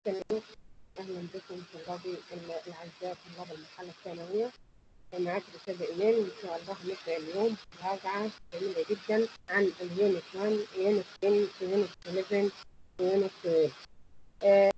السلام أهلا بكم طلابي الأعزاء طلاب المرحلة الثانوية معاك الأستاذة إيمان وإن شاء الله هنبدأ اليوم مراجعة جميلة جدا عن اليونت 1 يونت 10 يونت 11 ويونت 12 آه،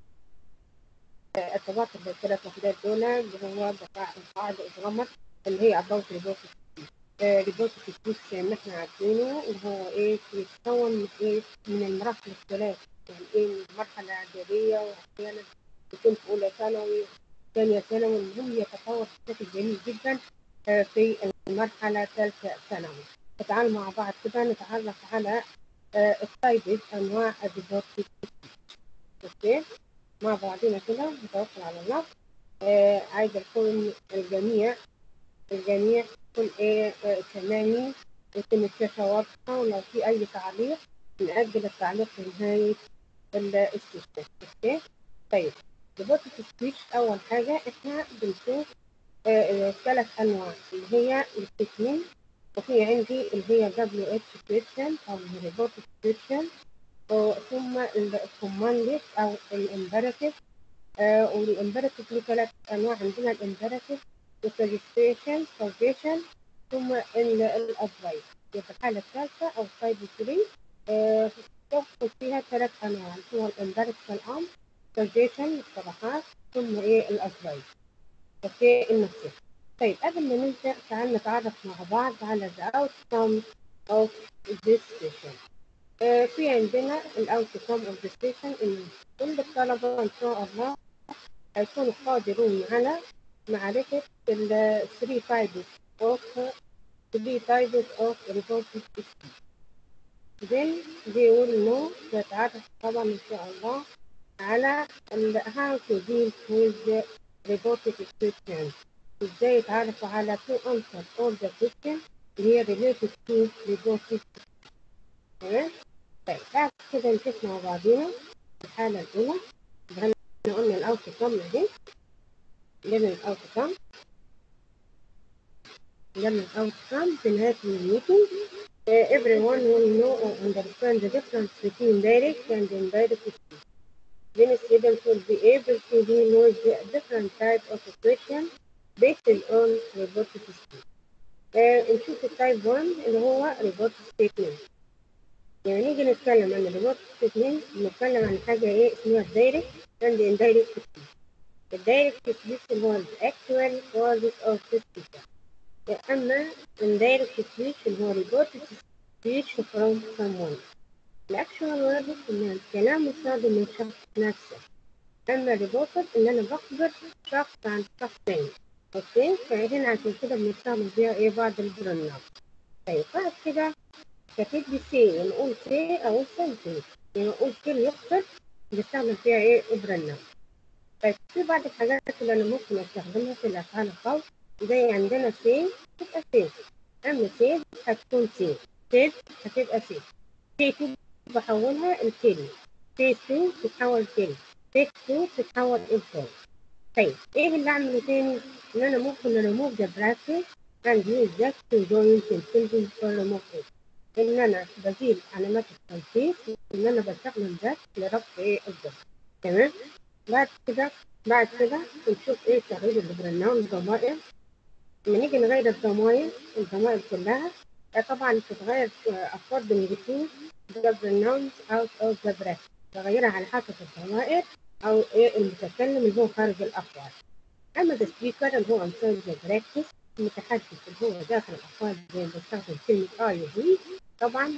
ارتباط الثلاث وحدات دول اللي هو قاعدة إجرامر اللي هي أبوت ريبوت ريبوت سبيتش اللي احنا عارفينه اللي هو إيه بيتكون من إيه من المراحل الثلاث يعني إيه مرحلة إعدادية وأحيانا يكون في أولى ثانوي ثانية ثانوي المهم يتطور بشكل جميل جدا آه، في المرحلة ثالثة ثانوي فتعالوا مع بعض كده نتعرف على التايبز أنواع الريبوت أوكي مع بعضنا كده نتوكل على الله آه عايزة يكون الجميع الجميع يكون إيه آه سامعني يكون الشاشة واضحة ولو في أي تعليق نأجل التعليق لنهاية السيشن أوكي طيب ريبوت سبيتش أول حاجة إحنا بنشوف ثلاث آه أنواع اللي هي الستمين وفي عندي اللي هي دبليو اتش سبيتشن أو ريبوت سبيتشن ثم الكوماندد او الامبراتيف آه والامبراتيف له ثلاث انواع عندنا الامبراتيف والسجستيشن سجيشن ثم الادفايس يبقى الحاله الثالثه او تايب 3 آه تدخل فيها ثلاث انواع هو الامبراتيف الامر سجيشن اقتراحات ثم ايه الادفايس اوكي النصيحه طيب قبل ما نبدا تعال نتعرف مع بعض على the outcome of this session آه في عندنا الاوتكم اوف ذا ستيشن ان كل الطلبه ان شاء الله هيكونوا قادرون على معرفه ال 3 types of 3 types of reported speech. Then they will know يتعرف طبعا ان شاء الله على ال how to deal with the reported questions. ازاي يتعرفوا على to answer all the questions اللي هي related to reported تمام؟ طيب بعد كده نشوف مع بعضينا الحالة الأولى احنا قلنا الأوت كام دي لما الأوت كام لما الأوت كام في نهاية الميتنج uh, everyone will know or understand the difference between direct and indirect speech. Then students will be able to deal with the different types of questions based on reported speech. Uh, نشوف التايب 1 اللي هو reported statement. يعني نيجي نتكلم عن الريموت ستيتمنت بنتكلم عن حاجة ايه اسمها الدايركت اند اندايركت سبيتش الدايركت سبيتش اللي هو الاكتوال كواليتي اوف سبيتش اما اندايركت سبيتش اللي هو ريبورتد سبيتش فروم someone الاكشوال وورد ان الكلام مستخدم من الشخص نفسه اما ريبورتد ان انا بخبر شخص عن شخص تاني اوكي فهنا عشان كده بنستخدم فيها ايه بعض البرنامج طيب بعد كده كاتب لي سي نقول سي او سنتي يعني نقول كل يخبر بنستخدم فيها ايه برنامج طيب في بعض الحاجات اللي انا ممكن استخدمها في الافعال القول زي عندنا سي تبقى سي اما سي هتكون سي سي هتبقى سي سي تو بحولها الكلمة سي تو تتحول كلمة سي تو تتحول الفعل طيب ايه اللي اعمله تاني؟ ان انا ممكن ريموف ذا براكتس and use that to join sentences for remove it ان انا بزيل علامات التنصيص ان انا بستخدم ذات لربط ايه الجمل تمام بعد كده بعد كده نشوف ايه تغيير البرنامج الضمائر لما نيجي نغير الضمائر الضمائر كلها طبعا تتغير according to the pronouns out of the bracket تغيرها على حسب الضمائر او ايه المتكلم اللي هو خارج الاقوال اما the speaker اللي هو inside the bracket المتحدث اللي هو داخل الاقوال زي بستخدم كلمه اي وهي طبعا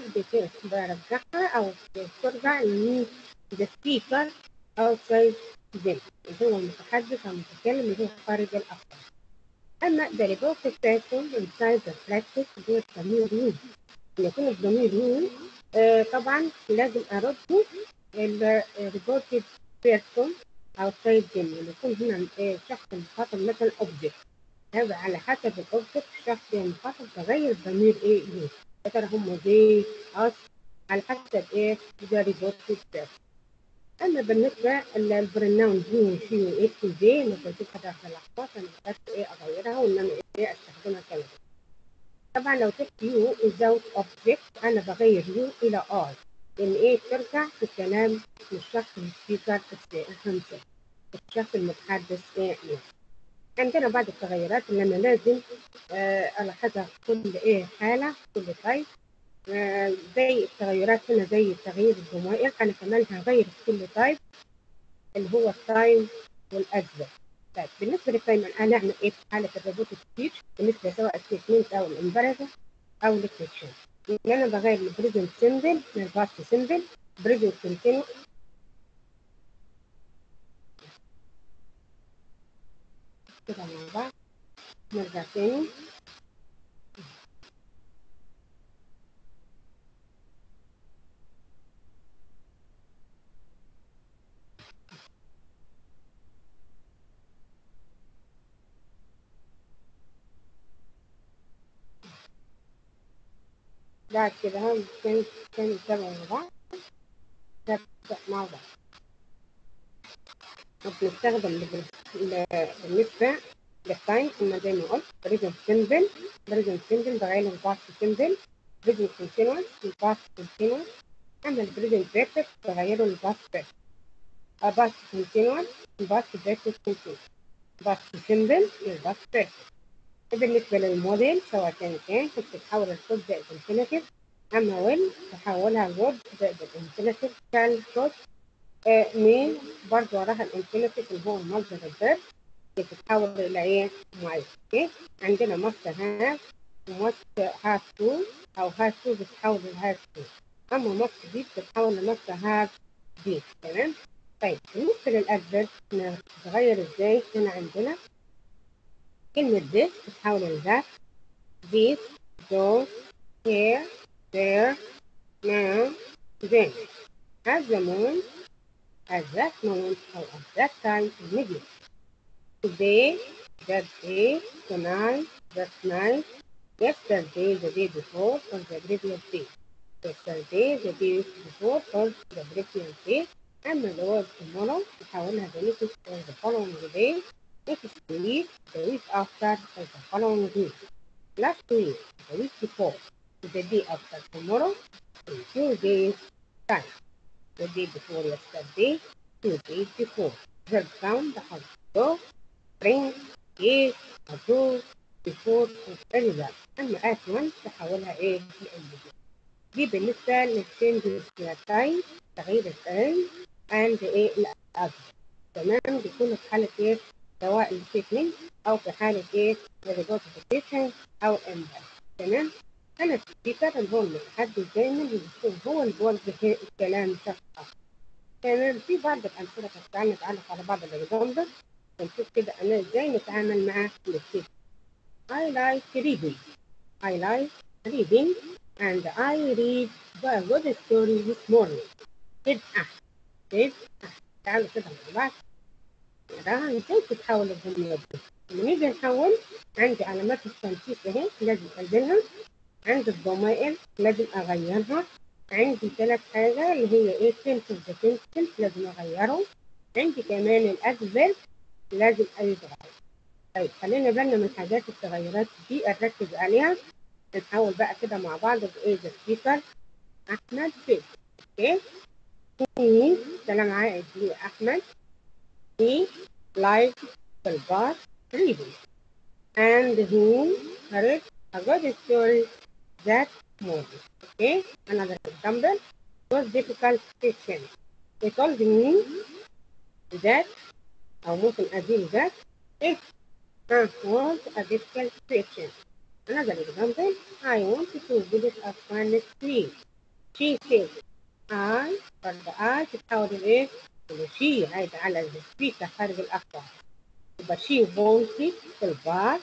برجعها او بترجع ل the speaker outside them اللي هو المتحدث او المتكلم اللي هو خارج الاقوال اما the reported person inside the practice اللي هو الضمير مين اللي يكون الضمير مين آه طبعا لازم ارده ال reported person outside them اللي يكون هنا الشخص المخاطب مثلا object هذا على حسب الاوبجكت الشخص المخاطب تغير الضمير ايه ليه يا ترى هم زي اس على حسب ايه ذا ريبورتد اما بالنسبه للبرناون هي شي واكس وزي مثل تبقى داخل الاحواض انا بقدر ايه اغيرها وانما ايه استخدمها كلمه طبعا لو تكتب يو without object انا بغير يو الى ار ان ايه ترجع في كلام الشخص السبيكر الخمسة الشخص المتحدث ايه يعني. عندنا بعض التغيرات اللي انا لازم آه الاحظها في كل ايه حالة كل تايب آه زي التغيرات هنا زي تغيير الضمائر انا كمان هغير في كل تايب اللي هو التايم والأجزاء طيب بالنسبة للتايم هنعمل ايه في حالة الروبوت سبيتش بالنسبة سواء الستمنت أو الامبرجة أو الكويشن إن أنا بغير البريزنت سيمبل من الباست سيمبل بريزنت كونتينو كده مع بعض نرجع تاني بعد كده هم كانوا كانوا يتابعوا مع بعض نبدأ مع بعض وبنستخدم ل- بالنسبة للتايم كنا زي ما قلت بريزنت سيمبل بريزنت سيمبل بغير الباست سيمبل بريزنت كونتينوس الباست كونتينوس أما البريزنت بيرفكت بغيره الباست بيرفكت الباست كونتينوس الباست بيرفكت كونتينوس باست سيمبل الباست بيرفكت بالنسبة للموديل سواء كان كان كنت بتحول الكود زائد انفينيتيف أما ويل تحولها الوورد زائد الانفينيتيف كان كود آه مين برضه وراها الانفينيتيف اللي هو مصدر الفيرب بتتحول إلى إيه معين أوكي عندنا ماستر هاف وماستر هاف تو أو هاف تو بتتحول لهاف تو أما ماستر دي بتتحول لماستر هاف دي تمام طيب بالنسبة للأدفيرب نتغير إزاي هنا عندنا كلمة this بتتحول لذات this those here there now then at the moment at that moment or at that time immediately today that day tonight that night yesterday the day before or the previous day yesterday the day before or the previous day أما the word tomorrow نحولها the next or the following day next week the week after or the following week last week the week before the day after tomorrow in two days time the day before yesterday two days before verb sound the has go bring is ago before earlier أما at once تحولها إيه لإنجليزي دي بالنسبة للتشينجز تايم تغيير التايم and إيه الأجر تمام بيكون في حالة إيه سواء الستيتمنت أو في حالة إيه الريبورتيفيكيشن أو إمباكت تمام أنا السبيكر اللي هو المتحدث دايما بيكون هو اللي بيوجه الكلام بشكل آخر تمام في بعض الأمثلة تعالى نتعرف على بعض الإكزامبل ونشوف كده أنا إزاي نتعامل مع الستيتمنت I like reading I like reading and I read a good story this morning كده أحسن كده أحسن تعالوا كده مع بعض نراها ازاي تتحول الجملة دي لما نيجي نحول عندي علامات التنسيق اهي لازم انزلها عندي الضمائر لازم اغيرها عندي ثلاث حاجة اللي هي ايه سنتنس سنتنس لازم اغيره عندي كمان الادفيرب لازم يتغير طيب خلينا بالنا من حاجات التغيرات دي نركز عليها نحاول بقى كده مع بعض بايه سبيكر احمد فيل اوكي مين سلام عائد لاحمد he liked the bus reading and he heard a good story that morning. Okay, another example was difficult question. They told me that أو ممكن أزيل that it uh, was a difficult question. Another example, I wanted to visit a friend tree. She said, I فرد I تتحول إيه؟ إلى she هيدا على السبيكر خارج الأخبار. يبقى she wanted في البار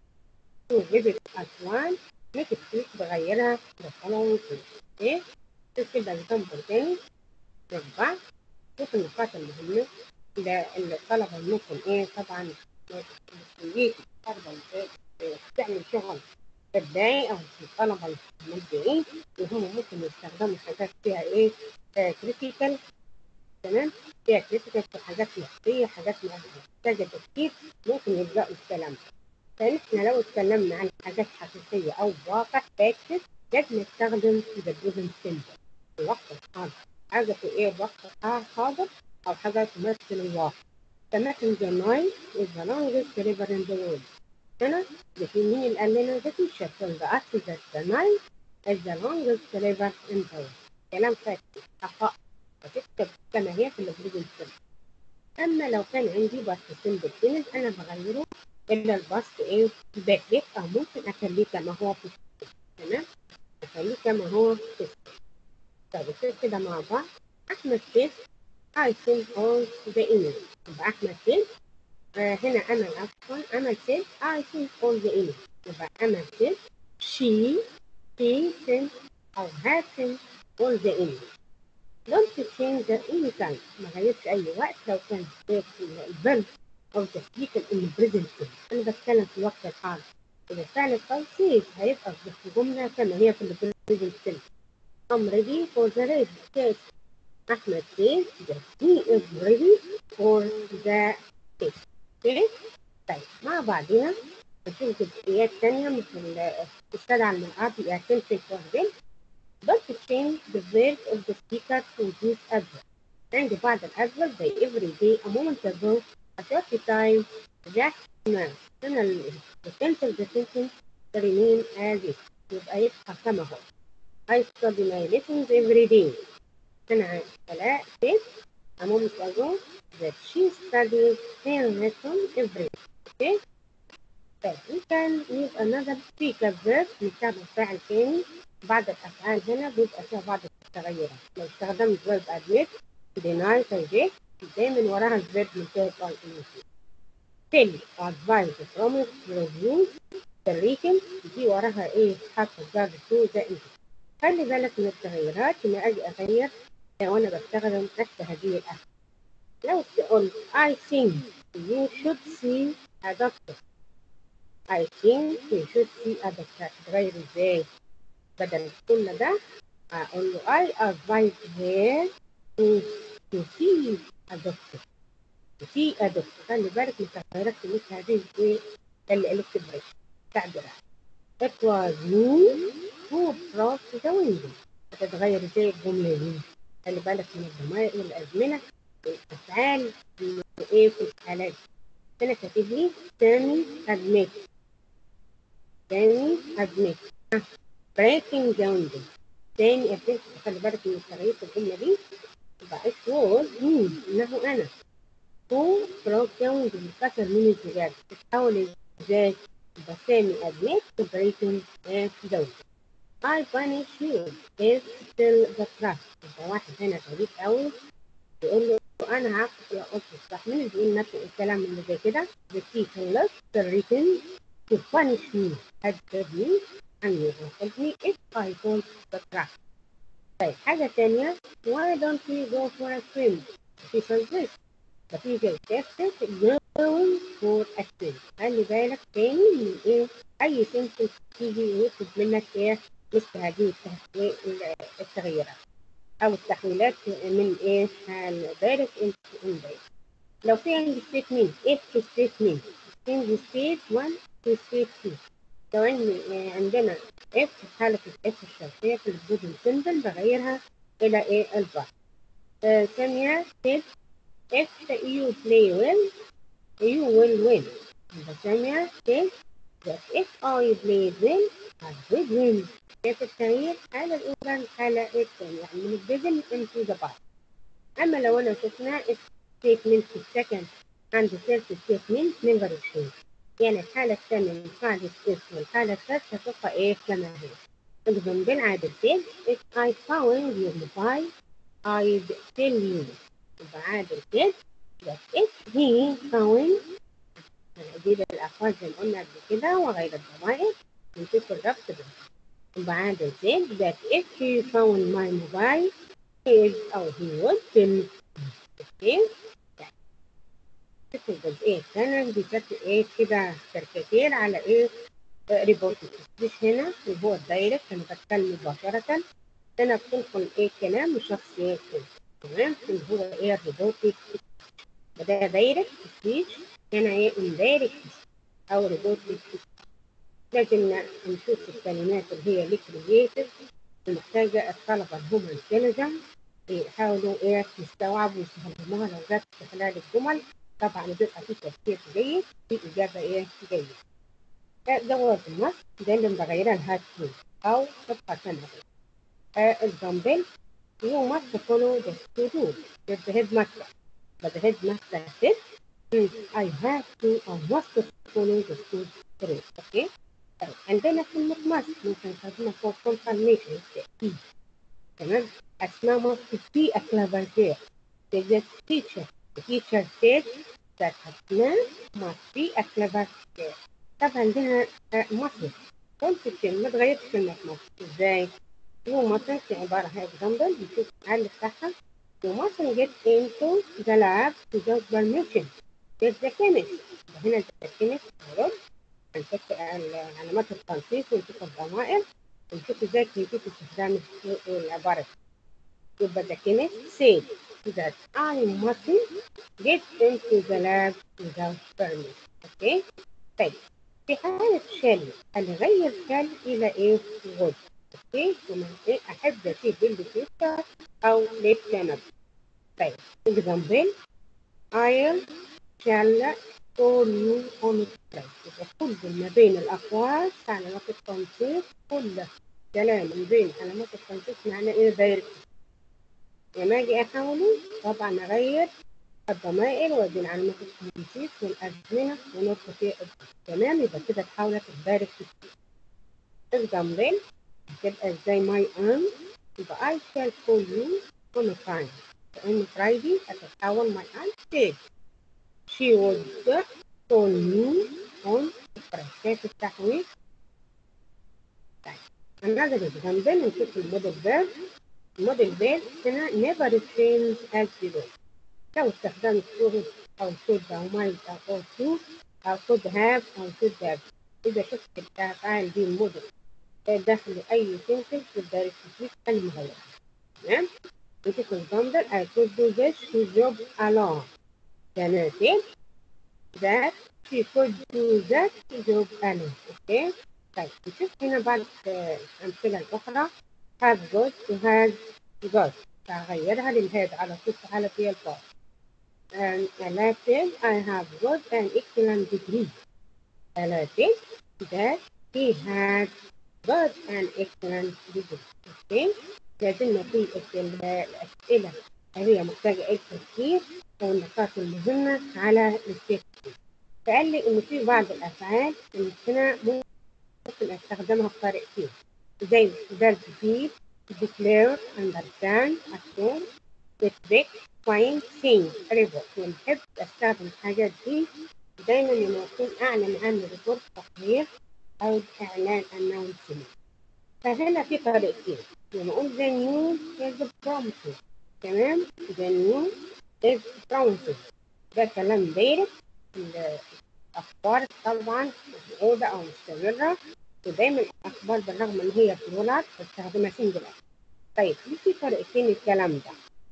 to visit at one next week بغيرها the following week. إيه؟ شوف كده example تاني نرجع شوف النقاط المهمة اللي اللي الطلبة ممكن إيه طبعا مسؤولية الطلبة اللي تعمل شغل إبداعي أو الطلبة المبدعين اللي هم ممكن يستخدموا حاجات فيها إيه كريتيكال تمام فيها كريتيكال في حاجات نفسية حاجات محتاجة تفكير ممكن يبدأوا الكلام فنحن لو اتكلمنا عن حاجات حقيقية أو واقع فاكتس لازم نستخدم ذا بريزنت سيمبل الوقت الحاضر حاجة في إيه الوقت الحاضر أو حاجة تمثل الواقع فمثل the Nile is the longest river in the world هنا ده في مين اللي قال لنا ده في شكل the us that the Nile is the longest river in the world كلام فاتح حقائق فتكتب كما هي في البريد أما لو كان عندي بسط سمبل تنس أنا بغيره إلا البسط إيه باكليك أو ممكن أخليه كما هو في السيستم. تمام أخليه كما هو في السيستم. طيب نصير كده مع بعض أحمد سيف I sent all the email يبقى أحمد سيف آه هنا أمل عفوا أمل سيف I sent all the email يبقى أمل سيف she she sent أو has sent all the email don't change the any time ما غيرش أي وقت لو كان الفيرب أو تسليك الإن present أنا بتكلم في الوقت الحاضر إذا فعل التوصيف هيبقى في الجملة كما هي في البريزنت سيمبل I'm ready for the race test. Ahmed says that he is ready for the test. Okay? طيب مع بعضنا نشوف جزئيات تانية مثل تستدعى المرأة بأتمتك وهبل but to change the verb of the speaker to this adverb. عندي بعض الأدفرب زي every day, a moment ago, a short time, just now. هنا ال the sense of the sentence remain as is. يبقى يبقى كما هو. I study my lessons every day. هنا علاء said a moment ago that she studies her lesson every day. Okay? طيب we can use another speaker verb نستخدم فاعل تاني بعد الأفعال هنا بيبقى فيها بعض التغيرات لو استخدمت verb admit deny subject دايما وراها الفيرب منتهى الإنجليزي tell advise promise refuse الريتم دي وراها ايه حرف الجر تو ده انت خلي بالك من التغيرات لما اجي اغير وانا بستخدم تحت هذه الأفعال لو قلت I think you should see a doctor I think you should see a doctor تغير ازاي بدل كل ده اقول له I advise her to to see a doctor to see a doctor خلي بالك من التغيرات في مثل هذه الايه الالكترونية تعبيرات It was me who broke the window هتتغير ازاي الجملة دي خلي بالك من الضمائر والأزمنة والأفعال ايه في الحالات هنا كاتب لي سامي admit سامي admit breaking the window تاني أفكر خلي بالك من تغيير الجملة دي يبقى it was me إنه أنا who broke the window كسر من الزجاج تتحول ازاي يبقى سامي admit to breaking the window I punish you is still the trust يبقى واحد هنا غريب قوي يقول له انا هعاقب يا قلت صح مين اللي بيقول نفس الكلام اللي زي كده the teacher left the written to punish me هدد me and you help me if I fall the trap طيب حاجة تانية why don't we go for a swim she says this the teacher text going for a swim خلي بالك تاني من ايه اي سنتنس تيجي ويطلب منك ايه مثل هذه التغييرات او التحويلات من ايه الدايركت انت اندايركت لو في عندي ستيتمنت اف ستيتمنت change state 1 to state 2 لو عندي عندنا اف في حالة الاف الشرطية في البريزنت سيمبل بغيرها الى ايه البعض ثانية said if you play well you will win ثانية said that if I play well I will win كيف التغيير حالة الأولى الحالة الثانية يعني من البدن into the past أما لو أنا شفنا statement في السكند عند ثالث statement never change يعني الحالة الثانية من بعد السيف والحالة الثالثة تبقى إيه كما هي example عادل said if I found your mobile I'd tell you يبقى عادل said that if he found جديد الأفعال زي ما قلنا قبل كده وغير الضمائر نشوف الربط بينهم بعد said that if he found my mobile he أو he would tell okay شوف الجزئية الثانية دي شكل ايه كده كاريكاتير على ايه ريبورت مش هنا اللي هو الدايركت انا بتكلم مباشرة هنا بتنقل ايه كلام لشخص ايه تمام اللي هو ايه الريبورت ده دايركت سبيتش هنا ايه اندايركت او ريبورت لازم نشوف الكلمات اللي هي الكرييتيف ومحتاجة الطلبة اللي هم انتليجنت يحاولوا ايه يستوعبوا ويستخدموها لو جت في خلال الجمل طبعا بيبقى في تفكير جيد في إجابة ايه جيدة ده هو النص ده اللي مغيرها الهات تو أو تبقى كما هي example you must follow the school rules with the headmaster but the headmaster said "Hmm, I have to I must follow the school rules okay طيب عندنا كلمة must ممكن نستخدمها for confirmation تأكيد تمام أسماء must be a clever girl the teacher the teacher said that أسماء must be a clever girl طبعا عندنا must كنت كلمة تغيرت كلمة must ازاي؟ you mustn't عبارة عن example نشوف الحل بتاعها you mustn't get into the lab without permission get the chemist هنا the chemist هيرد هنشوف علامات التنصيص ونشوف الضمائر ونشوف ازاي كيفية استخدام العبارة دي. يبقى the chemist said that I mustn't get into the lab without permission اوكي طيب في حالة شل هنغير شل إلى إيه؟ would اوكي ومن ايه احب اشيل بيلد فيوتشر او ليت كانت طيب اكزامبل I'll shall call you on Friday يبقى كل ما بين الاقوال علامات التنصيص كل كلام من بين علامات التنصيص معناه ايه دايركت لما اجي احاوله طبعا اغير الضمائر وبين علامات التنصيص والازمنه ونقطه في تمام يبقى كده تحولت الدايركت اكزامبل تبقى ازاي my aunt يبقى I shall call you on a Friday فإن Friday هتتحول my aunt said she would call me on Friday شايف التحويل؟ طيب another example نشوف الموديل فيرب الموديل فيرب هنا never change as before لو استخدمت should أو should أو might أو ought أو could have أو should have إذا شفت الأفعال دي الموديل داخل أي sentence تقدر تكتب المغيرة تمام نشوف example I could do this job alone then I that she could do that job alone okay طيب نشوف هنا بعض الأمثلة الأخرى have got to has got تغيرها للهاد على طول في حالة هي الفاضل and Ella said I have got an excellent degree Ella said that he had got an excellent degree okay لازلنا في الأسئلة هي محتاجة التفكير والنقاط المهمة على التفكير فقال لي إن في بعض الأفعال اللي هنا ممكن أستخدمها بطريقتين زي درج فيه declare understand assume expect find think report ونحب أستخدم الحاجات دي دايما لما أكون أعلن عن ريبورت تقرير أو إعلان announcement فهنا في طريقتين لما أقول the new is promising تمام the new is promising ده كلام دايركت الأخبار طبعا موجودة أو مستمرة ودايما الأخبار بالرغم إن هي بلورال بستخدمها سنجلر طيب في طريقتين الكلام ده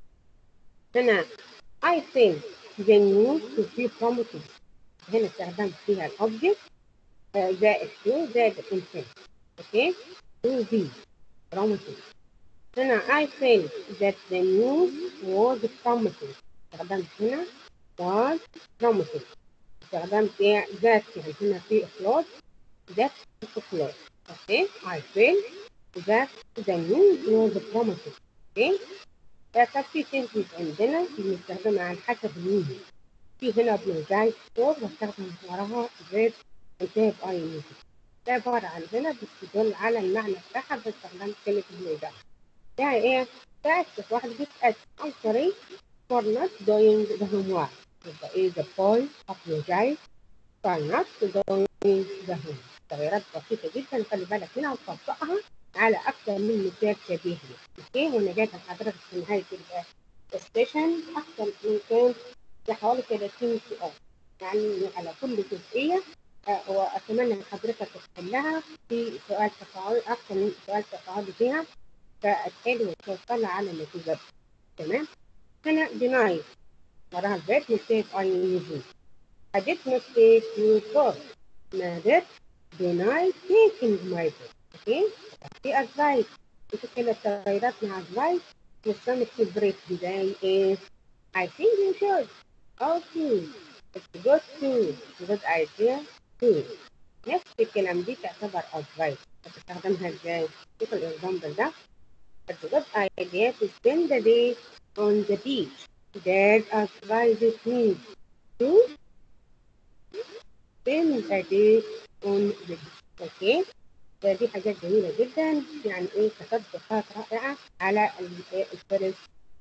هنا I think the news to be promising هنا استخدمت فيها الأوبجكت زائد to زائد الإنسان أوكي to be promising هنا I think that the news was promising استخدمت هنا was promising استخدمت ايه ذات يعني هنا في إخلاص ذات إخلاص أوكي I feel that the news was promising أوكي فكان في سنتنس عندنا بنستخدمها على حسب الميزة في هنا بنرجع فور بستخدم وراها غير انتهى بأي ميزة ده عبارة عن هنا بتدل على المعنى بتاعها باستخدام كلمة الميزة يعني ايه؟ تأسف واحد بيسأل I'm sorry for not doing the homework يبقى ايه the boy apologize for not doing the homework تغييرات بسيطة جدا خلي بالك منها وتطبقها على أكثر من مثال شبيه اوكي وانا جاية لحضرتك في نهاية السيشن أكثر من كان في حوالي 30 سؤال يعني على كل جزئية آه، وأتمنى إن حضرتك تحلها في سؤال تفاعلي أكثر من سؤال تفاعلي فيها فالتالي وتوصل على النتيجة تمام هنا deny وراها الفيرب mistake I use I did mistake you both Nader deny taking my book okay في advice نشوف كده التغيرات مع advice والسمك بريك بداية ايه I think you should okay it's good too good idea too نفس الكلام دي تعتبر advice هتستخدمها ازاي شوف الاكزامبل ده It's a good idea to spend the day on the beach. Dad advises me to spend the day on the beach. Okay? فدي حاجات جميلة جدا يعني ايه تطبيقات رائعة على الفيرست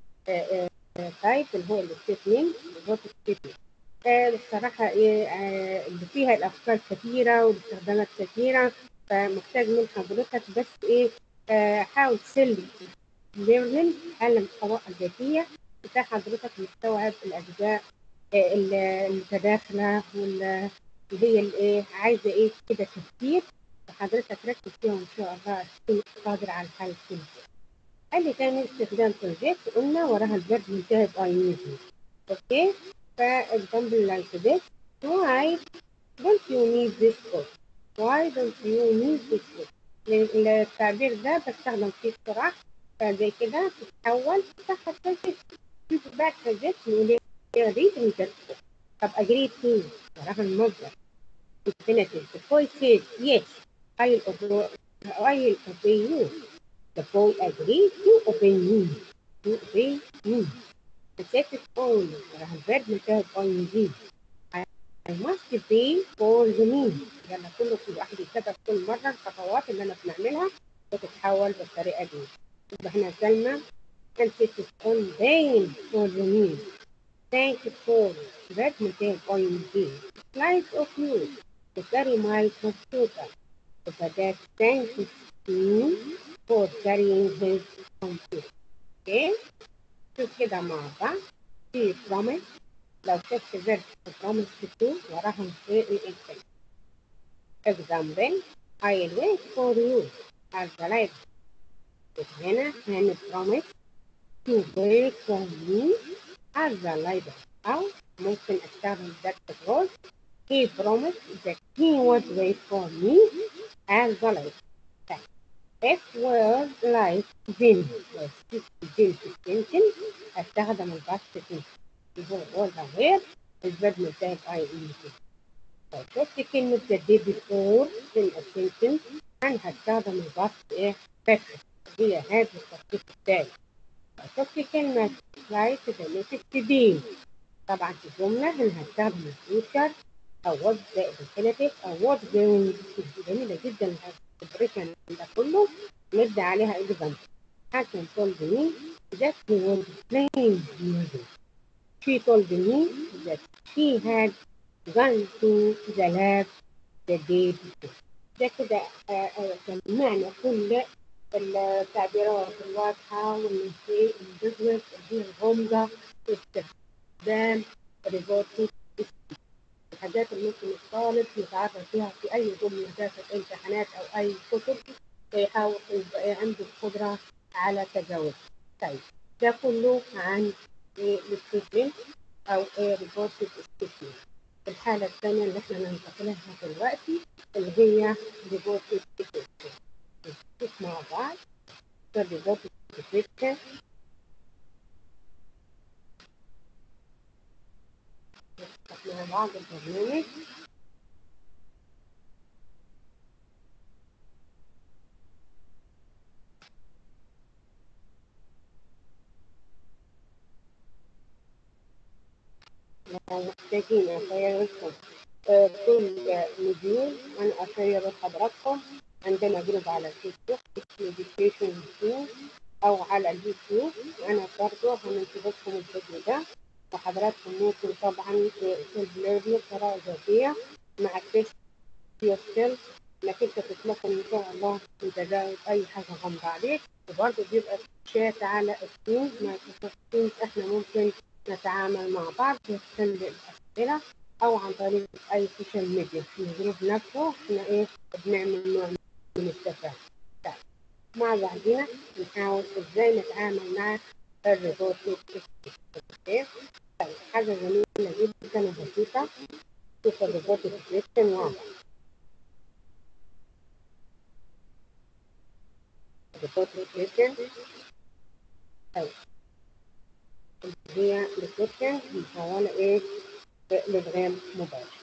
تايب اللي هو الستيتمنت الفوت ستيتمنت بصراحة ايه آه، اللي فيها الأفكار كثيرة والاستخدامات كثيرة فمحتاج من حضرتك بس ايه آه، حاول تسلي ليرنينج تعلم الخطوات الذاتية بتاع حضرتك مستوعب الأجزاء آه، ال- المتداخلة واللي هي الايه عايزة ايه كده تفكير وحضرتك ركز فيها وإن شاء الله تكون قادر على الحل كله. قال لي تاني استخدام بروجيكت قلنا وراها الفيرب منتهى بأي نيزي. أوكي؟ فإكزامبل لايك this Why don't you need this book? Why don't you need this book? ال- التعبير ده بستخدم فيه بسرعة فزي كده تتحول تفتح البروجيكت بعد بروجيكت نقول ايه reading this book. طب agree to وراها المصدر infinitive. The boy said yes I'll obey, I'll obey you. The boy agreed to obey me. To obey me. The second on verb منتهى ب ing. I I must pay for the meal. لما كل كل واحد يكتب كل مرة الخطوات اللي أنا بنعملها بتتحول بالطريقة دي. يبقى هنا سلمى insisted on paying for the meal. Thank you for verb منتهى ب ing. Slice of you to carry my computer. The dad thanks me for carrying his computer. Okay? شوف كده مع بعض في promise لو شفت verb promise to وراهم في الإنسان. Example I'll wait for you as the light. هنا هنا promise to wait for me as the light. أو ممكن أستخدم that clause He promised that he would wait for me as the light. If word like then then extension استخدم الباست tense اللي هو was aware الفيرب منتهى ب ing. لو شفت كلمة the day before then extension أنا هستخدم الباست إيه perfect هي هذا التخطيط التالي. لو شفت كلمة like the next day طبعا في الجملة أنا هستخدم الفيوتشر أو was زائد infinitive أو was going to جميلة جدا الإكسبريشن ده كله ندي عليها example. Hassan told me that he was playing music. She told me that she had gone to the lab the day before. ده كده آه، آه، كان معنى كل التعبيرات الواضحة والنسيء الجزء اللي هي الغمضة استخدام ريبورتنج الحاجات اللي ممكن الطالب يتعرض فيها في أي جملة داخل امتحانات أو أي كتب يحاول يبقى عنده القدرة على تجاوزها. طيب ده كله عن الستيتمنت أو ريبورتد ستيتمنت. الحالة الثانية اللي احنا ننتقلها دلوقتي اللي هي ريبورتد ستيتمنت. نشوف مع بعض الريبورتد ستيتمنت مع بعض البرنامج لو محتاجين أشير لكم آه، كل مديول أنا أشير لحضراتكم عندنا جروب على الفيسبوك اسمه education يوتيوب أو على اليوتيوب أنا برضه هننزل لكم الفيديو ده وحضراتكم ممكن طبعا سيلف ليرنينج قراءة ذاتية مع تيست يور سيلف انك انت تتمكن ان شاء الله من تجاوز اي حاجه غامضه عليك وبرضه بيبقى شات على التيمز مايكروسوفت تيمز احنا ممكن نتعامل مع بعض ونحل الاسئله او عن طريق اي سوشيال ميديا في الجروب نفسه احنا ايه بنعمل نوع من التفاهم طيب، مع بعضنا نحاول ازاي نتعامل مع الريبورت اوكي طيب حاجه جميله جدا وبسيطه شوف الريبورت سيستم واضح بصوت الكريستيان أو اللي هي الكريستيان محولة إيه للغير مباشر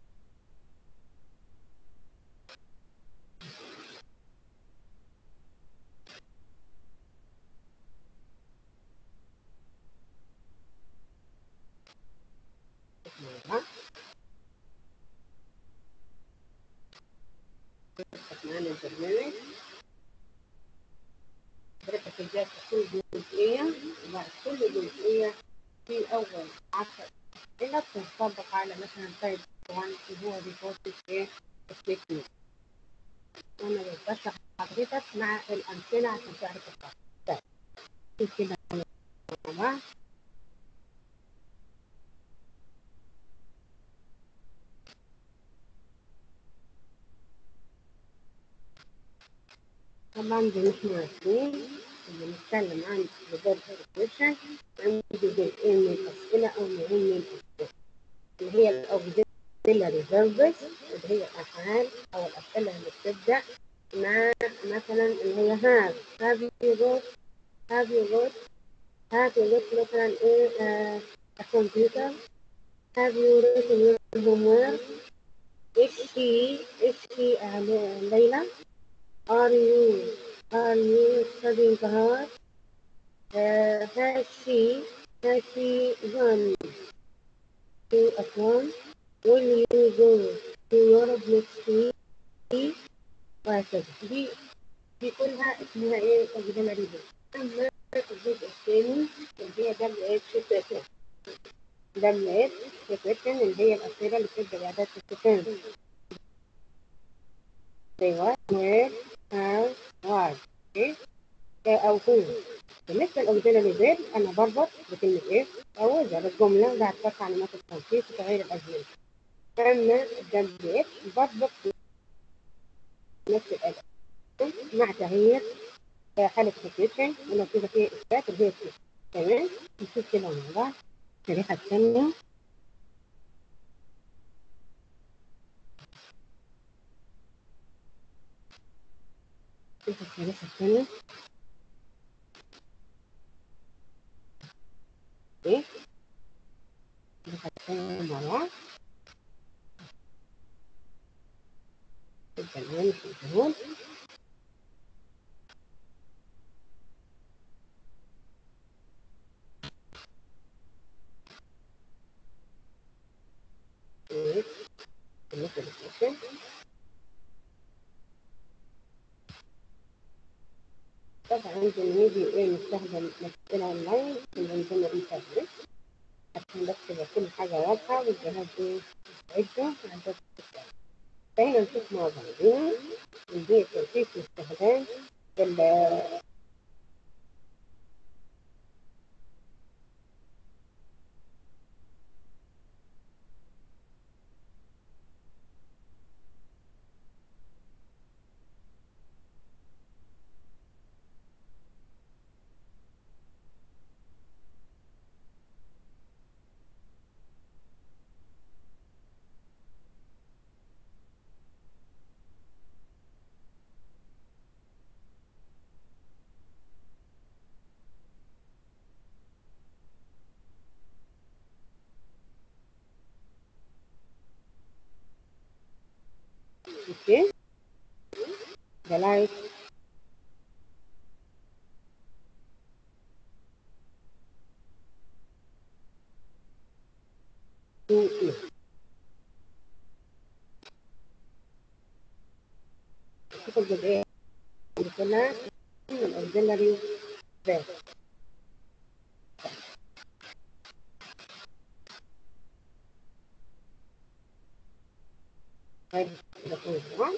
مرة معانا البرنامج حضرتك ازاي كل جزئية وبعد كل جزئية في أول عشر أسئلة بتنطبق على مثلا تايب 1 اللي هو ريبورت ايه التكنيك وأنا بشرح حضرتك مع الأمثلة عشان تعرف الفرق طيب في كده مع بعض طبعا زي ما احنا عارفين لما نتكلم عن ريبورت سيتويشن عندي جزئين من الأسئلة أو نوعين من الأسئلة اللي هي الأوكسيلري فيربس اللي هي الأفعال أو الأسئلة اللي بتبدأ مع مثلا اللي هي هاف هاف يو روت هاف يو روت هاف يو روت مثلا إيه الكمبيوتر هاف يو روت يور هوم ورك إيش هي إيش هي آه، ليلى Are you are you studying hard? Uh, has she has she gone to a farm? Will you go to Europe next week? وهكذا دي دي كلها اسمها ايه auxiliary verb. اما الجزء الثاني اللي هي دبليو اتش question دبليو اتش question اللي هي الاسئله اللي بتبدا باعداد السكان زي what where how why ايه او who بالنسبه للاوزيلري فيرب انا بربط بكلمه ايه او زي الجمله بعد فتح علامات التنصيص وتغيير الازمنه اما الدبليو اتش بربط بنفس الاداء مع تغيير حالة السيتويشن ولو كده فيها إثبات اللي هي فيه تمام نشوف كده مع بعض الشريحة الثانية نشوف الشريحة الثانية إيه الشريحة الثانية مع بعض البرنامج الجهود إيه بالنسبة للسيشن طبعا نيجي ايه نستخدم الأسئلة أونلاين في الأنظمة الإنترنت عشان بس تبقى كل حاجة واضحة والجهاز ايه يستعده عشان تستخدم فهنا نشوف مع بعضنا ندير كيف استخدام ال- اوكي دلائل تو إيه. شوف الجزئية اللي كلها من الأوزيلري فيرب طيب ده كله تمام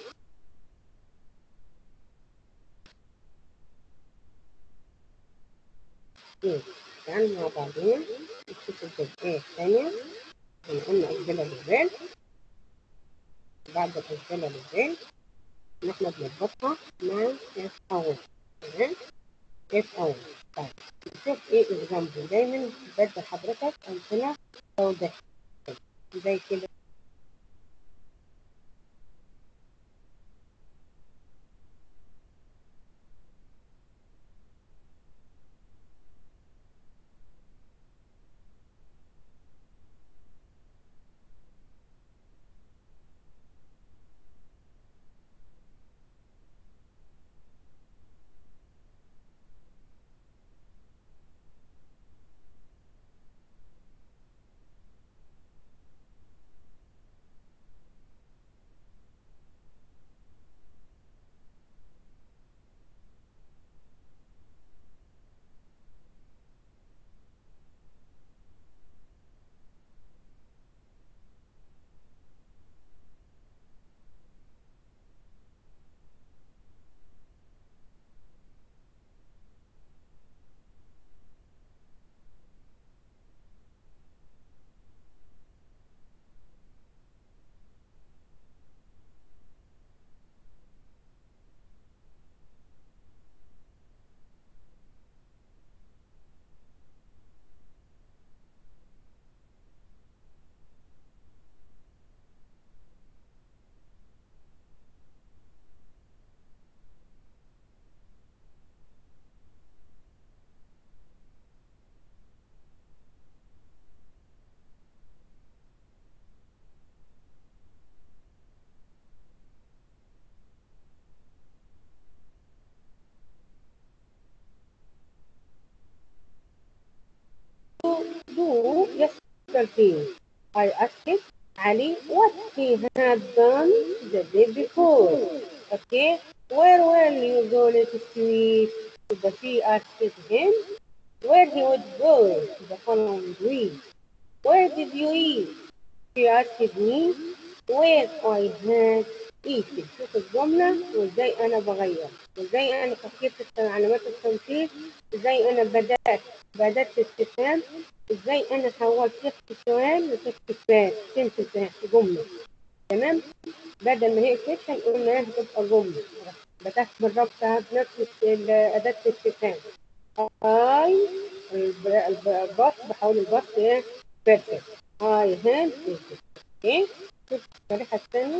إيه تعالوا مع بعضنا نشوف الجزئية الثانية احنا قلنا أوزيلري فيرب بعد الأوزيلري فيرب نحن بنربطها مع اف أول تمام اف أول طيب نشوف ايه اكزامبل دايما بدي حضرتك أمثلة توضيح زي كده 13. I asked Ali what he had done the day before. Okay, where will you go next week? But she asked him where he would go the following week. Where did you eat? She asked me where I had eaten. شوف الجملة وازاي أنا بغير وازاي أنا فكرت علامات التنصيص ازاي أنا بدأت بدأت استفهام ازاي أنا حولت صيغة السؤال لصيغة فعل سنتنس في جملة تمام بدل ما هي سيكشن قلنا هتبقى جملة بدأت بالربط بنفس ال- أداة الاستفهام هاي البسط بحول البسط ايه بيرفكت هاي هاند اوكي شوف الشريحة الثانية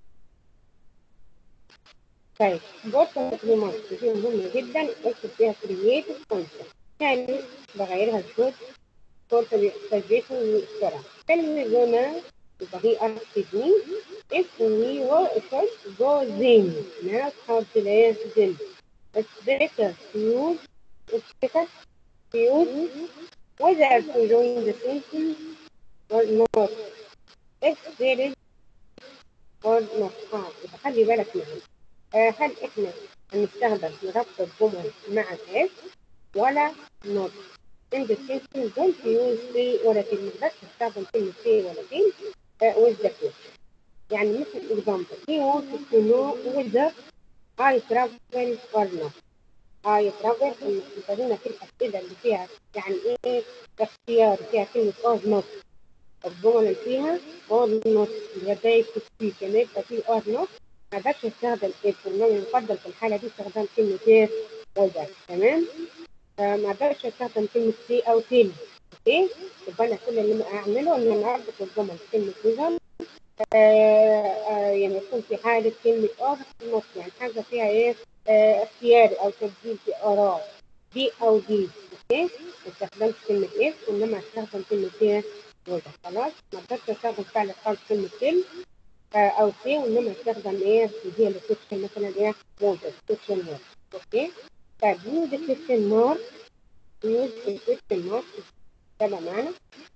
طيب بورصة ريمارك دي مهمة جدا اكتب فيها كرييتيف كونسبت يعني بغيرها الكود فرصة سجيشن بسرعة كلمة جونا يبقى هي أرسلني if we were first go then now how to lay then it's better to use it's better to use whether to join the sentence or not if there is or not اه يبقى خلي بالك معي آه هل احنا هنستخدم نربط الجمل مع الاس ولا not in the sentence don't use say ولا كلمة بس تستخدم كلمة say ولا كلمة uh, with the question يعني مثل example he wanted to know whether I travel or not I travel المستخدمة في الأسئلة اللي فيها يعني إيه اختيار فيها كلمة or not الجمل اللي فيها or not اللي هي بداية تكتيك يعني يبقى في or not ما بقاش نستخدم if إنما يفضل في الحالة دي استخدام كلمة إيه whether تمام آه، ما بقاش استخدم كلمة سي أو تيل اوكي يبقى انا كل اللي اعمله ان انا اربط الجمل بكلمه ويزر يعني يكون في حاله كلمه ار في النص يعني حاجه فيها ايه آه، اختياري او تبديل في اراء دي او دي اوكي ما استخدمتش كلمه ايه وانما استخدم كلمه ايه ويزر خلاص ما اقدرش استخدم فعل خالص كلمه تيل او سي وانما استخدم ايه اللي هي الكويشن مثلا ايه ويزر كويشن مارك اوكي طيب يوز الكويشن مارك يوز الكويشن مارك تابع معانا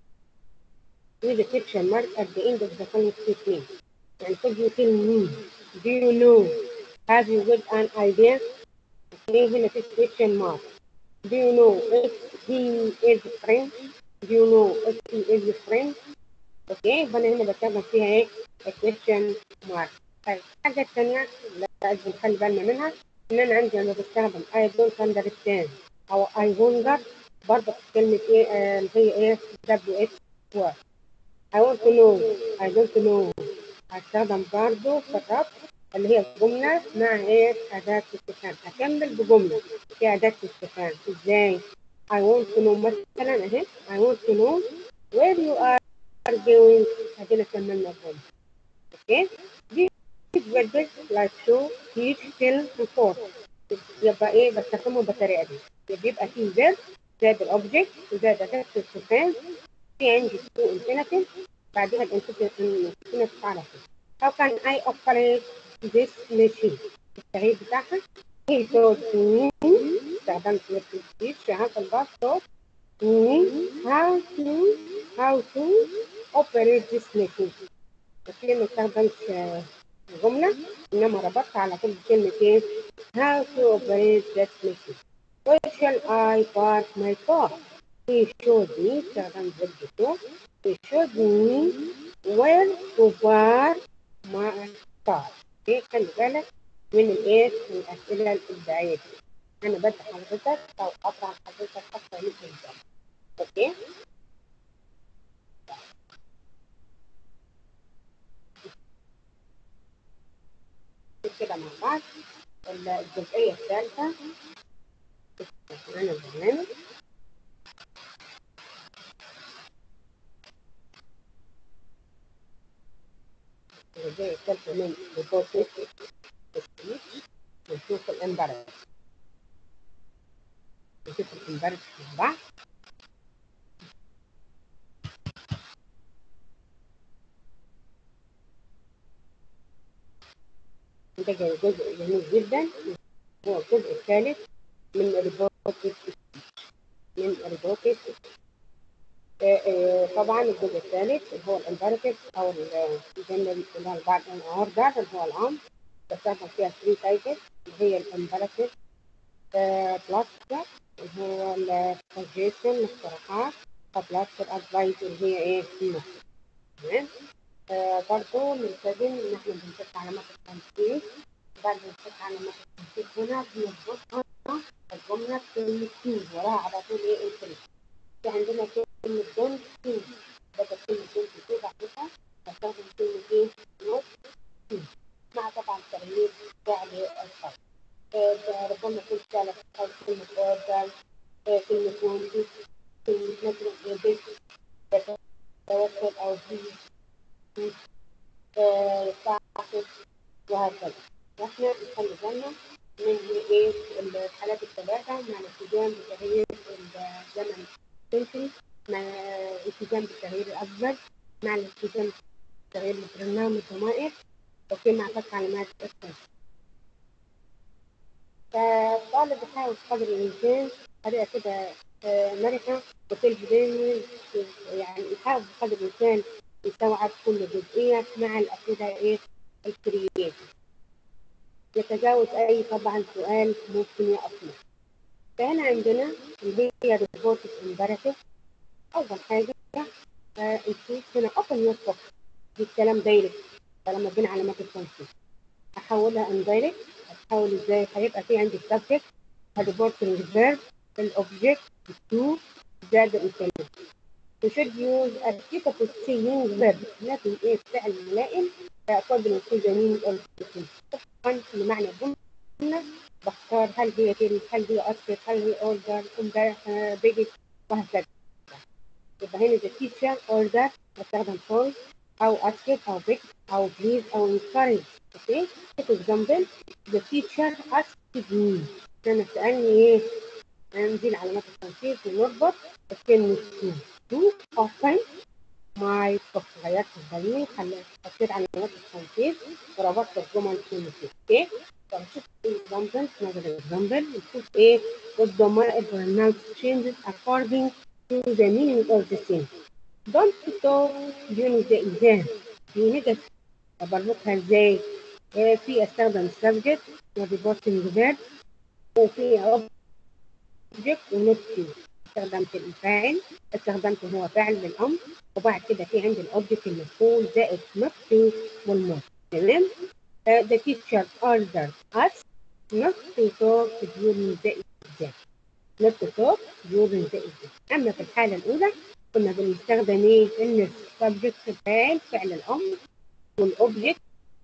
with a question mark at the end of the following statement. And could you tell me, do you know, have you got an idea? Okay, هنا في question mark. Do you know if he is French? Do you know if he is French? اوكي فانا هنا بستخدم فيها ايه؟ question mark. طيب الحاجة الثانية اللي لازم نخلي بالنا منها ان انا عندي لما بستخدم I don't understand او I wonder برضه كلمة ايه آه، اللي هي ايه W H word. I want to know I don't know هستخدم برضه في الربط اللي هي الجملة مع ايه أداة استفهام هكمل بجملة في أداة استفهام ازاي I want to know مثلا اهي I want to know where you are going ادينا كملنا الجملة اوكي دي بتبدل like show teach tell report يبقى ايه بستخدمه بالطريقة دي بيبقى فيه زاد زاد الاوبجكت وزاد أداة استفهام في عندي تو انفينيتيف بعدها الانفينيتيف على طول How can I operate this machine؟ التغيير بتاعها he told me استخدمت التسجيل شهادة الباص told me how to how to operate this machine اوكي ما استخدمتش آه، جملة انما ربطت على طول بكلمة ايه how to operate that machine where shall I park my car he showed me استخدمت verb to he showed me where to park my car اوكي خلي بالك من الايه من الاسئله الابداعيه دي انا بدي حضرتك او اطرح حضرتك اكثر من ابداع اوكي كده مع بعض الجزئيه الثالثه معانا البرنامج الجزئيه الثالثه من ريبورت نشوف الامبارح نشوف الامبارح مع بعض ده جزء جميل جدا هو الجزء الثالث من ريبورت من ريبورت طبعا الجزء الثالث اللي هو الامباراتيف او الجمله اللي هو بعد الاوردر اللي هو الامر بستخدم فيها 3 تايبس اللي هي الامباراتيف بلس اللي هو السجيشن الاقتراحات بلس الادفايس اللي هي ايه النص تمام آه برضه نلتزم ان احنا بنحط علامات التنسيق بعد ما نحط علامات التنسيق هنا بنظبطها الجمله بكلمه تو وراها على طول ايه انكريس في عندنا كلمة دون تو بدل كلمة دون تو بعدها بستخدم كلمة ايه نوت تو مع طبعا تغيير فعل الخط ربما يكون فعل الخط كلمة اوردر كلمة وانتي كلمة مثلا بيت توكل أو بي تعطف وهكذا واحنا نخلي بالنا من ايه الحالات الثلاثة مع الالتزام بتغيير الزمن السنتري مع الالتزام بالتغيير الأكبر مع الالتزام بتغيير البرنامج الضمائر اوكي مع فتح علامات التنسيق فالطالب بيحاول قدر الإمكان طريقة كده مرحة وتلفزيوني يعني يحاول بقدر الإمكان يستوعب كل جزئية مع الأسئلة إيه الكرييتيف يتجاوز أي طبعا سؤال ممكن يقف له فهنا عندنا اللي هي ريبورت امباراتيف أول حاجة نشوف هنا أوبن يور بوك دي الكلام دايركت لما بين علامات التنسيق أحولها اندايركت أتحول إزاي هيبقى في عندي subject الريبورتنج فيرب الأوبجكت التو زائد الكلمة We should use a suitable saying verb لكن إيه فعل ملائم according to the meaning of the sentence طبعا لمعنى الجملة بختار هل هي كلمة هل هي أسكت هل هي أوردر بيجت وهكذا يبقى هنا the teacher order بستخدم false أو أسكت أو بيجت أو please أو encourage okay take example the teacher asked me كان سألني إيه دي العلامات التنسيق ونربط كلمة to to open my book غيرت الضمير خليت حطيت علامات التنسيق وربطت الجمل كلمة اوكي فنشوف example نظر example نشوف ايه الضمائر pronounce changes according to the meaning of the sentence don't talk during the exam في نجد بربطها ازاي إيه في استخدم subject والreporting verb وفي object ونوت تو استخدمت الفاعل استخدمت هو فاعل للامر وبعد كده في عندي الاوبجكت المفعول زائد نوت تو والمود تمام uh, the teacher ordered us not to talk during the exam not to talk during the exam اما في الحاله الاولى كنا بنستخدم ايه ان subject فاعل فعل الامر والاوبجكت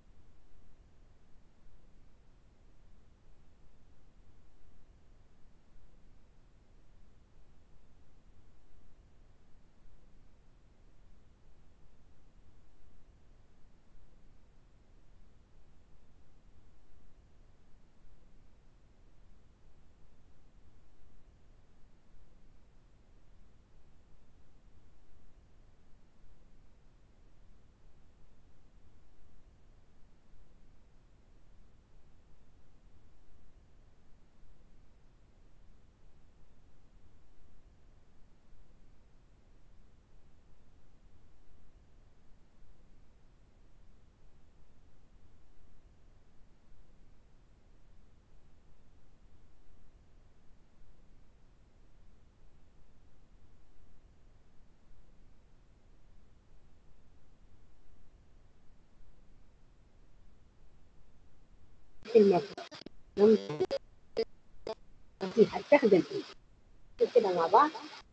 المفعول هستخدم ايه كده مع بعض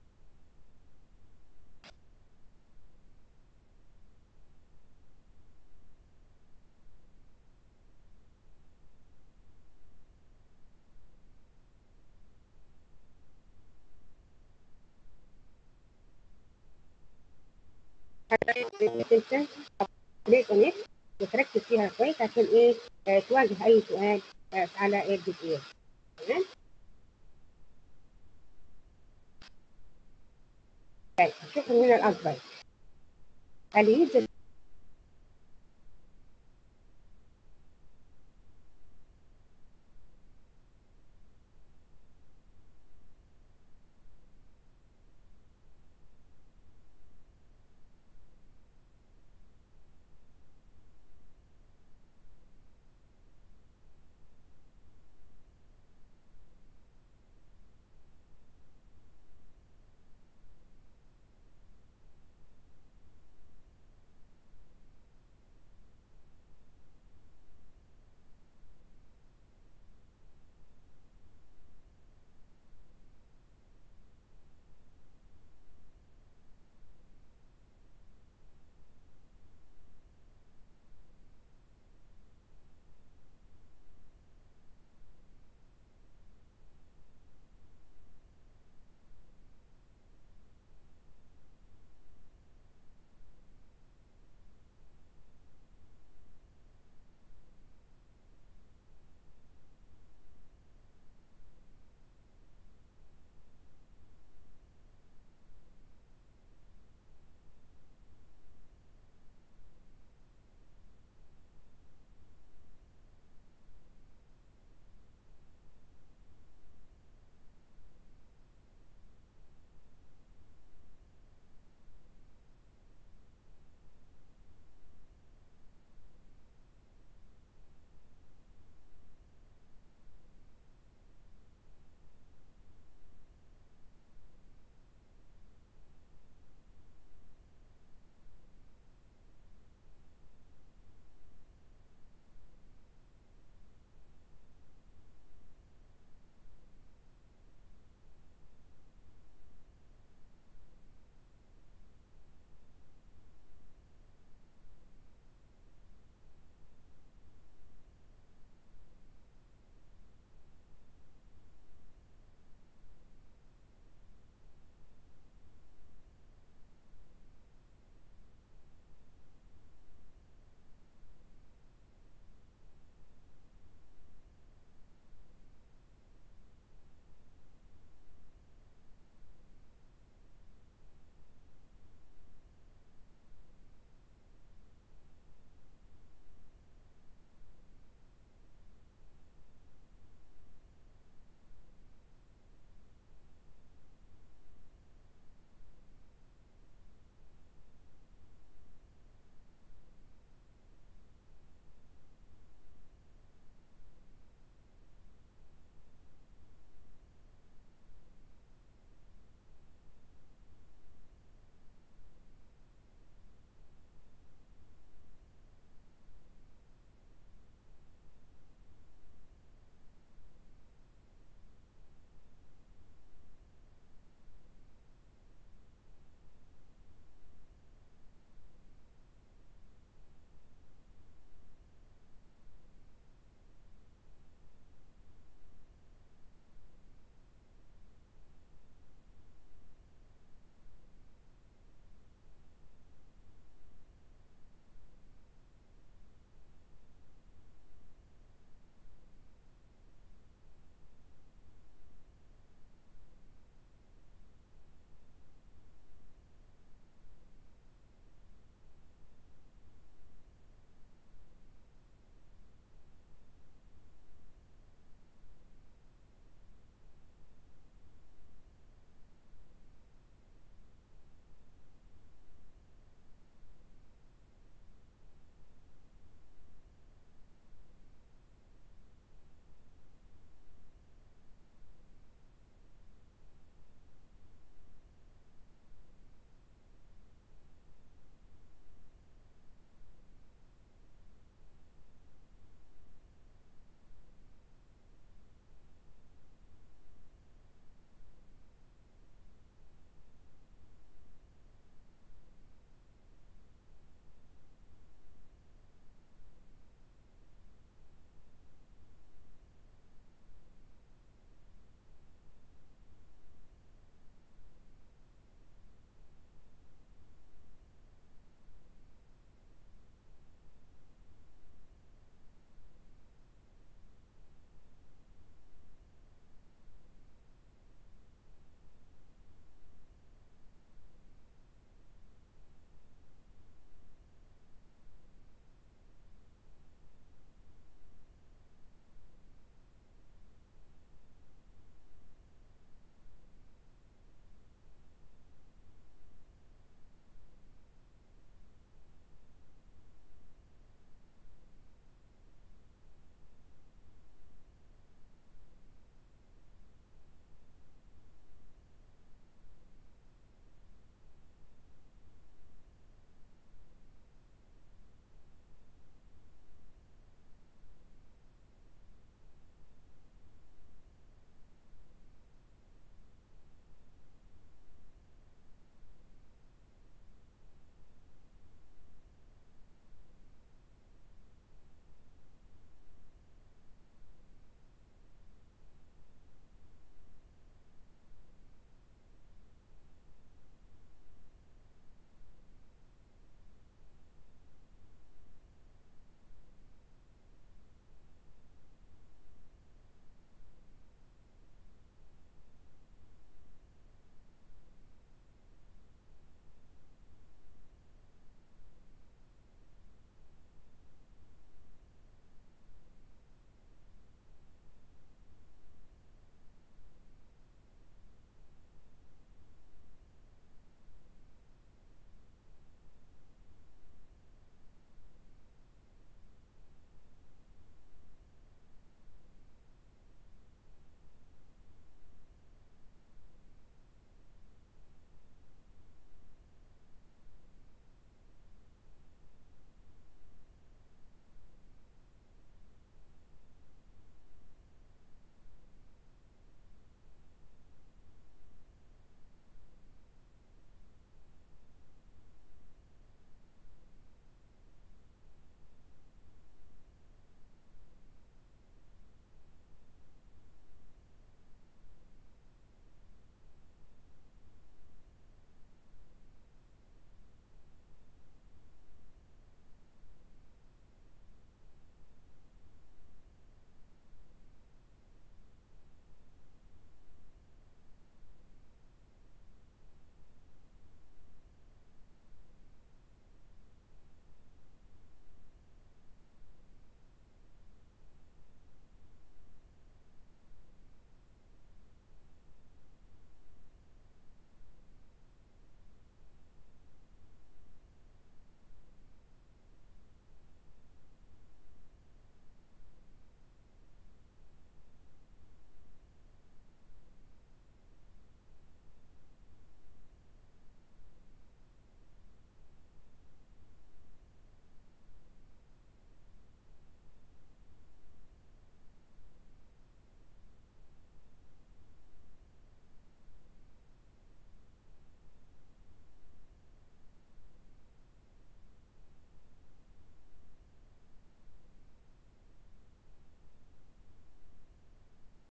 ليه كونكت وتركز فيها كويس عشان ايه آه تواجه اي سؤال آه على ايه الجزئيه تمام طيب شوفوا هنا الادفايس قال يوز